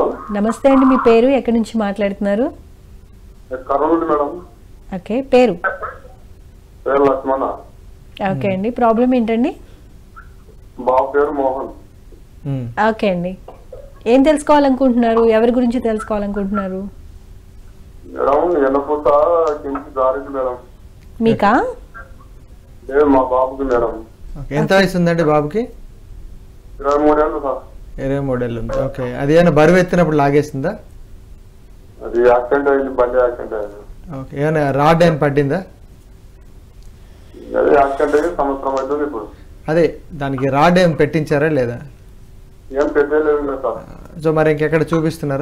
నమస్తే అండి మీ పేరు ఎక్కడి నుంచి మాట్లాడుతున్నారు కర్నూలు మేడం ఓకే పేరు పేరు లక్ష్మణ ఓకే అండి ప్రాబ్లం ఏంటండి బాబు పేరు మోహన్ ఉమ్. ఓకే అండి ఏం తెలుసుకోవాలనుకుంటున్నారు ఎవరి గురించి తెలుసుకోవాలనుకుంటున్నారు మేడం ఎన్నపూత కించి దారింది మేడం మీకా లేదు మా బాబుకి మేడం ఓకే. ఎంత వయసు ఉందండి బాబుకి ఇరవై మూడేళ్ళు సార్ ఇరవై మూడేళ్ళు ఉంది ఓకే అది ఏమైనా బరువు ఎత్తినప్పుడు లాగేసిందా అది యాక్సిడెంట్ అయింది బండి యాక్సిడెంట్ అయింది ఓకే ఏమైనా రాడ్ ఏమైనా పడ్డిందా అదే యాక్సిడెంట్ అయ్యి సంవత్సరం అవుతుంది ఇప్పుడు అదే దానికి రాడ్ ఏం పెట్టించారా లేదా ఏం పెట్టలేదు కదా సార్ సో మరి ఇంకెక్కడ చూపిస్తున్నారా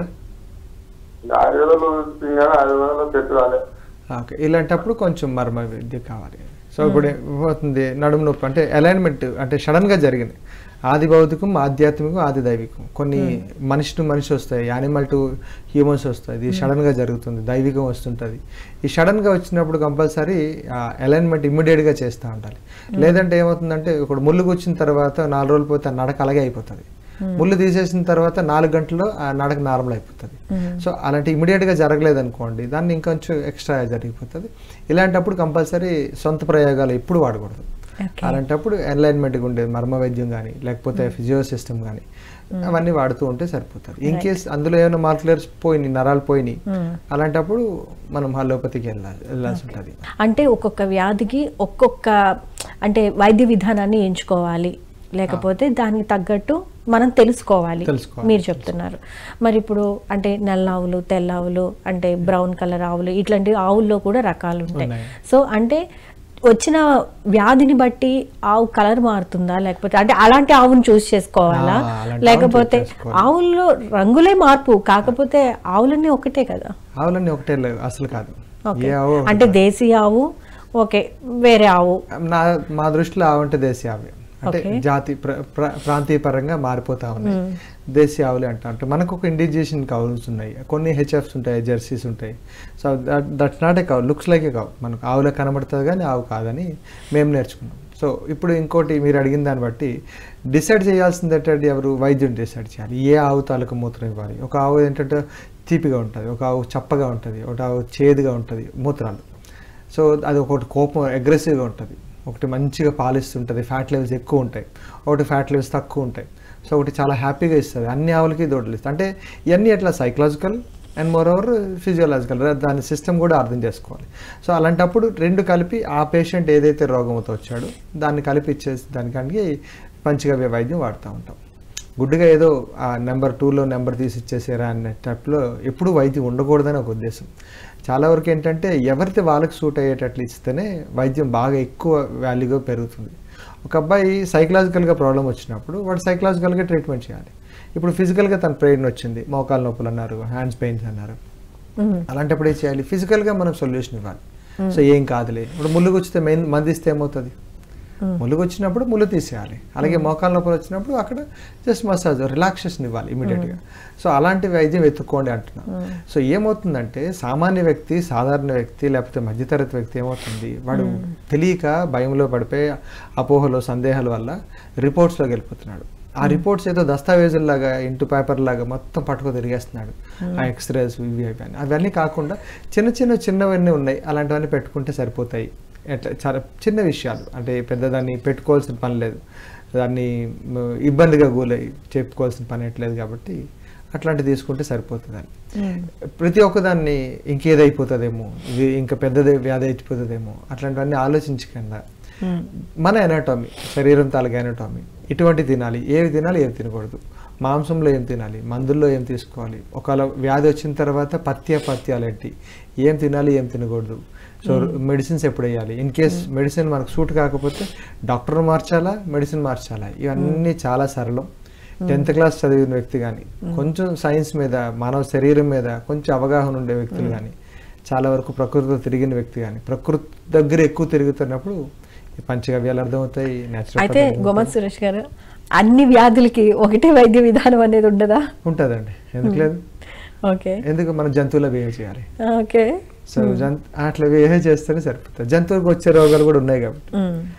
ఆయుర్వేదంలో చూపించాను ఆయుర్వేదంలో పెట్టి రాలే ఓకే ఇలాంటప్పుడు కొంచెం మర్మ విద్య కావాలి సో ఇప్పుడు ఏమవుతుంది నడుము నొప్పి అంటే అలైన్మెంట్ అంటే సడన్గా జరిగింది ఆది భౌతికం ఆధ్యాత్మికం ఆది దైవికం కొన్ని మనిషి టు మనిషి వస్తాయి యానిమల్ టు హ్యూమన్స్ వస్తాయి ఇది సడన్గా జరుగుతుంది దైవికం వస్తుంటుంది ఈ సడన్గా వచ్చినప్పుడు కంపల్సరీ అలైన్మెంట్ ఇమ్మీడియట్గా చేస్తూ ఉండాలి లేదంటే ఏమవుతుందంటే ఇప్పుడు ముళ్ళు కూర్చిన తర్వాత నాలుగు రోజులు పోతే ఆ నడక అలాగే అయిపోతుంది ముళ్ళు తీసేసిన తర్వాత నాలుగు గంటల్లో ఆ నడక నార్మల్ అయిపోతుంది సో అలాంటి ఇమీడియట్గా జరగలేదు అనుకోండి దాన్ని ఇంకొంచెం ఎక్స్ట్రా జరిగిపోతుంది ఇలాంటప్పుడు కంపల్సరీ సొంత ప్రయోగాలు ఎప్పుడు వాడకూడదు ఓకే అలాంటప్పుడు అలైన్మెంట్గా ఉండే మర్మ వైద్యం కానీ లేకపోతే ఫిజియో సిస్టమ్ కానీ అవన్నీ వాడుతూ ఉంటే సరిపోతుంది ఇన్ కేస్ అందులో ఏమైనా మార్కులర్స్ పోయినాయి నరాలు పోయినాయి అలాంటప్పుడు మనం హలోపతికి వెళ్ళాలి వెళ్ళాల్సి ఉంటుంది అంటే ఒక్కొక్క వ్యాధికి ఒక్కొక్క అంటే వైద్య విధానాన్ని ఎంచుకోవాలి లేకపోతే దానికి తగ్గట్టు మనం తెలుసుకోవాలి తెలుసుకోవాలి. మీరు చెప్తున్నారు మరి ఇప్పుడు అంటే నల్ల ఆవులు తెల్ల ఆవులు అంటే బ్రౌన్ కలర్ ఆవులు ఇట్లాంటి ఆవుల్లో కూడా రకాలు ఉంటాయి ఉన్నాయి. సో అంటే వచ్చిన వ్యాధిని బట్టి ఆవు కలర్ మారుతుందా లేకపోతే అంటే అలాంటి ఆవును చూస్ చేసుకోవాలా ఆ, అలాంటి ఆవును లేకపోతే choose చేసుకోవాలి. ఆవుల్లో రంగులే మార్పు కాకపోతే ఆవులన్నీ ఒకటే కదా ఆవులన్నీ ఒకటే లేవు అసలు కాదు ఓకే ఏ ఆవు ఒకటి అంటే దేశీయ ఆవు ఓకే వేరే ఆవు నా మా దృష్టిలో ఆవు అంటే దేశీయ ఆవే అంటే Okay. జాతి ప్ర- ప్ర- ప్రాంతీయ పరంగా మారిపోతా ఉన్నాయి దేశీయ ఆవులు అంటా అంటే మనకు ఒక ఇండిజినేషన్ కౌల్స్ ఉన్నాయి కొన్ని హెచ్ఎఫ్స్ ఉంటాయి జెర్సీస్ ఉంటాయి so that's not a cow looks like a cow మనకు ఆవులో కనబడుతుంది కానీ ఆవు కాదని మేము నేర్చుకున్నాం సో ఇప్పుడు ఇంకోటి మీరు అడిగిన దాన్ని బట్టి డిసైడ్ చేయాల్సింది ఏంటంటే ఎవరు వైద్యుడు డిసైడ్ చేయాలి ఏ ఆవు తాలూకు మూత్రం ఇవ్వాలి ఒక ఆవు ఏంటంటే తీపిగా ఉంటుంది ఒక ఆవు చప్పగా ఉంటుంది ఒక ఆవు చేదుగా ఉంటుంది మూత్రాలు సో అది ఒకటి కోపం అగ్రెసివ్గా ఉంటుంది ఒకటి మంచిగా పాలిస్తుంటుంది ఫ్యాట్ లెవెల్స్ ఎక్కువ ఉంటాయి ఒకటి ఫ్యాట్ లెవెల్స్ తక్కువ ఉంటాయి సో ఒకటి చాలా హ్యాపీగా ఇస్తుంది అన్ని ఆవులకి దొడ్లు ఇస్తుంది అంటే ఇవన్నీ ఎట్లా psychological and moreover physiological దాని సిస్టమ్ కూడా అర్థం చేసుకోవాలి సో అలాంటప్పుడు రెండు కలిపి ఆ పేషెంట్ ఏదైతే రోగంతో వచ్చాడో దాన్ని కలిపి ఇచ్చేసి దానికానికి పంచగవ్య వైద్యం వాడుతూ ఉంటాం గుడ్డిగా ఏదో ఆ నెంబర్ టూలో నెంబర్ తీసి ఇచ్చేసారా అనే టైప్లో ఎప్పుడు వైద్యం ఉండకూడదని ఒక ఉద్దేశం చాలా వరకు ఏంటంటే ఎవరితే వాళ్ళకి సూట్ అయ్యేటట్లు ఇస్తేనే వైద్యం బాగా ఎక్కువ వాల్యూగా పెరుగుతుంది ఒక అబ్బాయి సైకలాజికల్గా ప్రాబ్లం వచ్చినప్పుడు వాడు సైకలాజికల్గా ట్రీట్మెంట్ చేయాలి ఇప్పుడు ఫిజికల్గా తన పెయిన్ వచ్చింది మోకాలు నొప్పులు అన్నారు హ్యాండ్స్ పెయిన్స్ అన్నారు మ్మ్. అలాంటప్పుడు ఏం చేయాలి ఫిజికల్గా మనం సొల్యూషన్ ఇవ్వాలి సో ఏం కాదులే ఇప్పుడు ముళ్ళు వచ్చితే మెయిన్ మందిస్తే ఏమవుతుంది ముళ్ళు వచ్చినప్పుడు ముళ్ళు తీసేయాలి అలాగే మోకాల నొప్పులు వచ్చినప్పుడు అక్కడ జస్ట్ మసాజ్ రిలాక్సేషన్ ఇవ్వాలి ఇమీడియట్గా సో అలాంటి వైద్యం వెతుక్కోండి అంటున్నాను సో ఏమవుతుందంటే సామాన్య వ్యక్తి సాధారణ వ్యక్తి లేకపోతే మధ్యతరగతి వ్యక్తి ఏమవుతుంది వాడు తెలియక భయంలో పడిపోయి అపోహలో సందేహాల వల్ల రిపోర్ట్స్లోకి వెళ్ళిపోతున్నాడు ఆ రిపోర్ట్స్ ఏదో దస్తావేజుల్లాగా ఇంటూ పేపర్ లాగా మొత్తం పట్టుకు తిరిగేస్తున్నాడు ఆ ఎక్స్రేస్ ఇవి అవి అని అవన్నీ కాకుండా చిన్న చిన్న చిన్నవన్నీ ఉన్నాయి అలాంటివన్నీ పెట్టుకుంటే సరిపోతాయి ఎట్లా చాలా చిన్న విషయాలు అంటే పెద్దదాన్ని పెట్టుకోవాల్సిన పని లేదు దాన్ని మ, ఇబ్బందిగా గూలై చెప్పుకోవాల్సిన పని ఎట్లేదు కాబట్టి అట్లాంటివి తీసుకుంటే సరిపోతుందని ప్రతి ఒక్కదాన్ని ఇంకేదైపోతుందేమో ఇది ఇంకా పెద్దది వ్యాధి అయిపోతుందేమో అట్లాంటివన్నీ ఆలోచించకుండా మ్మ్. మన ఎనాటమీ శరీరం తాలూకా ఎనాటమీ ఇటువంటి తినాలి ఏవి తినాలి ఏవి తినకూడదు మాంసంలో ఏం తినాలి మందుల్లో ఏం తీసుకోవాలి ఒకవేళ వ్యాధి వచ్చిన తర్వాత పథ్య పథ్యాలు ఏంటి ఏం తినాలి ఏం తినకూడదు సో మెడిసిన్స్ ఎప్పుడు వేయాలి ఇన్ కేస్ మెడిసిన్ మనకు సూట్ కాకపోతే డాక్టర్ మార్చాలా మెడిసిన్ మార్చాలా ఇవన్నీ చాలా సరళం టెన్త్ క్లాస్ చదివిన వ్యక్తి కానీ కొంచెం సైన్స్ మీద మానవ శరీరం మీద కొంచెం అవగాహన ఉండే వ్యక్తులు కానీ చాలా వరకు ప్రకృతితో తిరిగిన వ్యక్తి కానీ ప్రకృతి దగ్గర ఎక్కువ తిరుగుతున్నప్పుడు ఈ పంచగవ్యాలు అర్థమవుతాయి అయితే న్యాచురల్ గోమత్ సురేష్ గారు అన్ని వ్యాధులకి ఒకటే వైద్య విధానం అనేది ఉండదా ఉంటుందండి ఎందుకు లేదు ఓకే ఎందుకు మనం జంతువులో బిహేవ్ చేయాలి ఓకే సో జంతు అట్లా బిహేవ్ చేస్తేనే సరిపోతుంది జంతువులకు వచ్చే రోగాలు కూడా ఉన్నాయి కాబట్టి మ్మ్.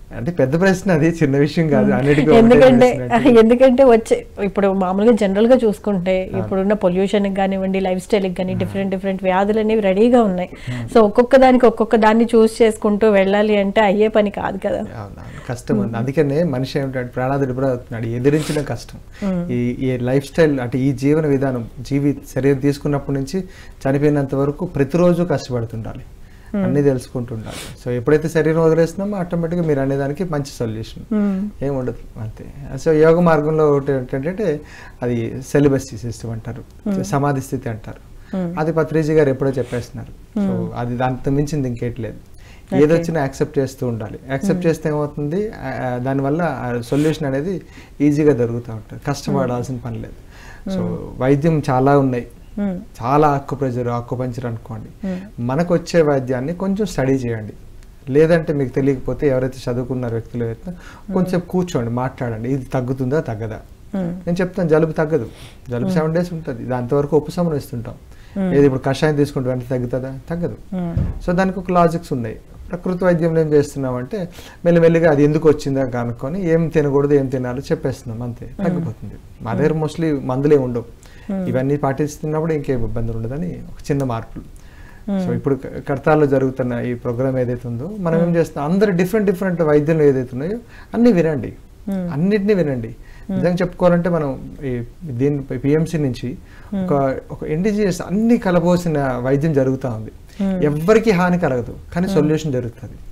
అంటే పెద్ద ప్రశ్న అది చిన్న విషయం కాదు అన్నిటికీ ఒకటే ఎందుకంటే తెలిసినట్టు. ఎందుకంటే వచ్చే ఇప్పుడు మామూలుగా జనరల్ గా చూసుకుంటే ఇప్పుడున్న పొల్యూషన్ కానివ్వండి లైఫ్ స్టైల్ కానీ డిఫరెంట్ డిఫరెంట్ వ్యాధులు అనేవి రెడీగా ఉన్నాయి సో ఒక్కొక్క దానికి ఒక్కొక్క దాన్ని చూస్ చేసుకుంటూ వెళ్ళాలి అంటే అయ్యే పని కాదు కదా అవునవును కష్టం ఉంది అందుకనే మనిషి ఏమిటంటే ప్రాణాదుడు కూడా అవుతున్నాడు ఎదిరించిన కష్టం ఈ ఈ లైఫ్ స్టైల్ అంటే ఈ జీవన విధానం జీవి శరీరం తీసుకున్నప్పటి నుంచి చనిపోయినంత వరకు ప్రతిరోజు కష్టపడుతుండాలి అన్నీ తెలుసుకుంటుండాలి సో ఎప్పుడైతే శరీరం వదిలేస్తున్నామో ఆటోమేటిక్గా మీరు అనేదానికి మంచి సొల్యూషన్ ఏం ఉండదు అంతే సో యోగ మార్గంలో ఒకటి ఏంటంటే అది సెలిబస్సీ సిస్టమ్ అంటారు సమాధి స్థితి అంటారు అది పత్రిజీ గారు ఎప్పుడో చెప్పేస్తున్నారు సో అది దాంతో మించింది ఇంకేట్లేదు ఏది వచ్చినా యాక్సెప్ట్ చేస్తూ ఉండాలి యాక్సెప్ట్ చేస్తే ఏమవుతుంది ఆ, ఆ, దానివల్ల సొల్యూషన్ అనేది ఈజీగా దొరుకుతూ ఉంటుంది కష్టపడాల్సిన పని లేదు సో వైద్యం చాలా ఉన్నాయి చాలా ఆక్కు ప్రెజర్ ఆక్కు పంచర్ అనుకోండి మనకు వచ్చే వైద్యాన్ని కొంచెం స్టడీ చేయండి లేదంటే మీకు తెలియకపోతే ఎవరైతే చదువుకున్న వ్యక్తులు అయితే కొంచెం కూర్చోండి మాట్లాడండి ఇది తగ్గుతుందా తగ్గదా నేను చెప్తాను జలుబు తగ్గదు జలుబు సెవెన్ డేస్ ఉంటుంది దాంతవరకు ఉపశమనం ఇస్తుంటాం ఏది ఇప్పుడు కషాయం తీసుకుంటే వెంటనే తగ్గుతుందా తగ్గదు సో దానికి ఒక లాజిక్స్ ఉన్నాయి ప్రకృతి వైద్యంలో ఏం చేస్తున్నామంటే మెల్లిమెల్లిగా అది ఎందుకు వచ్చిందా కనుక్కొని ఏం తినకూడదు ఏం తినాలో చెప్పేస్తున్నాం అంతే తగ్గిపోతుంది మా దగ్గర మోస్ట్లీ మందులే ఉండవు ఇవన్నీ పాటిస్తున్నప్పుడు ఇంకేం ఇబ్బందులు ఉండదని ఒక చిన్న మార్పులు సో ఇప్పుడు క- కర్తాల్లో జరుగుతున్న ఈ ప్రోగ్రామ్ ఏదైతే ఉందో మనం ఏం చేస్తాం అందరు డిఫరెంట్ డిఫరెంట్ వైద్యులు ఏదైతే ఉన్నాయో అన్ని వినండి అన్నిటినీ వినండి నిజంగా చెప్పుకోవాలంటే మనం ఈ దీని పిఎంసి నుంచి ఒక ఒక ఇండిజినియస్ అన్ని కలబోసిన వైద్యం జరుగుతూ ఉంది ఎవ్వరికి హాని కలగదు కానీ సొల్యూషన్ జరుగుతుంది